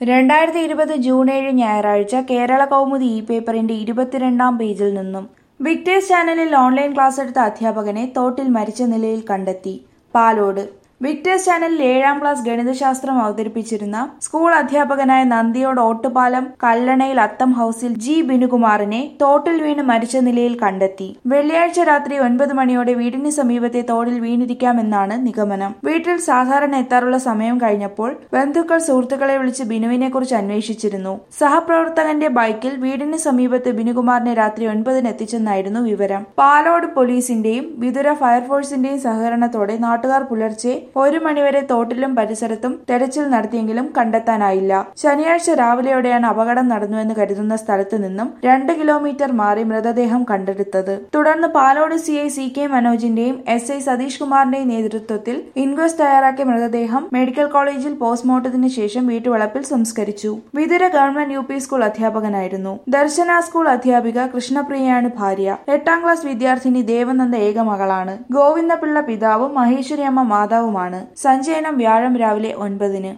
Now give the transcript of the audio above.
രണ്ടായിരത്തി ഇരുപത് ജൂൺ ഏഴ് ഞായറാഴ്ച കേരള കൗമുദി ഇ പേപ്പറിന്റെ ഇരുപത്തിരണ്ടാം പേജിൽ നിന്നും വിക്ടേഴ്സ് ചാനലിൽ ഓൺലൈൻ ക്ലാസ് എടുത്ത അധ്യാപകനെ തോട്ടിൽ മരിച്ച നിലയിൽ കണ്ടെത്തി പാലോട് വിക്ടേഴ്സ് ചാനലിൽ ഏഴാം ക്ലാസ് ഗണിതശാസ്ത്രം അവതരിപ്പിച്ചിരുന്ന സ്കൂൾ അധ്യാപകനായ നന്ദിയോട് ഓട്ടുപാലം കല്ലണയിൽ അത്തം ഹൌസിൽ ജി ബിനുകുമാറിനെ തോട്ടിൽ വീണ് മരിച്ച നിലയിൽ കണ്ടെത്തി വെള്ളിയാഴ്ച രാത്രി ഒൻപത് മണിയോടെ വീടിന് സമീപത്തെ തോടിൽ വീണിരിക്കാമെന്നാണ് നിഗമനം വീട്ടിൽ സാധാരണ എത്താറുള്ള സമയം കഴിഞ്ഞപ്പോൾ ബന്ധുക്കൾ സുഹൃത്തുക്കളെ വിളിച്ച് ബിനുവിനെ കുറിച്ച് അന്വേഷിച്ചിരുന്നു സഹപ്രവർത്തകന്റെ ബൈക്കിൽ വീടിന് സമീപത്ത് ബിനുകുമാറിനെ രാത്രി ഒൻപതിന് എത്തിച്ചെന്നായിരുന്നു വിവരം പാലോട് പോലീസിന്റെയും വിതുര ഫയർഫോഴ്സിന്റെയും സഹകരണത്തോടെ നാട്ടുകാർ പുലർച്ചെ ഒരു മണിവരെ തോട്ടിലും പരിസരത്തും തെരച്ചിൽ നടത്തിയെങ്കിലും കണ്ടെത്താനായില്ല ശനിയാഴ്ച രാവിലെയോടെയാണ് അപകടം നടന്നുവെന്ന് കരുതുന്ന സ്ഥലത്ത് നിന്നും രണ്ട് കിലോമീറ്റർ മാറി മൃതദേഹം കണ്ടെടുത്തത് തുടർന്ന് Palode C I C K മനോജിന്റെയും എസ് ഐ സതീഷ് കുമാറിന്റെയും നേതൃത്വത്തിൽ ഇൻക്വസ്റ്റ് തയ്യാറാക്കിയ മൃതദേഹം മെഡിക്കൽ കോളേജിൽ പോസ്റ്റ്മോർട്ടത്തിന് ശേഷം വീട്ടുവളപ്പിൽ സംസ്കരിച്ചു Vithura government U P school അധ്യാപകനായിരുന്നു ദർശന സ്കൂൾ അധ്യാപിക കൃഷ്ണപ്രിയയാണ് ഭാര്യ എട്ടാം ക്ലാസ് വിദ്യാർത്ഥിനി ദേവനന്ദ ഏക മകളാണ് ഗോവിന്ദപിള്ള പിതാവും മഹേശ്വരി അമ്മ മാതാവുമാണ് സഞ്ചയനം വ്യാഴം രാവിലെ ഒൻപതിന്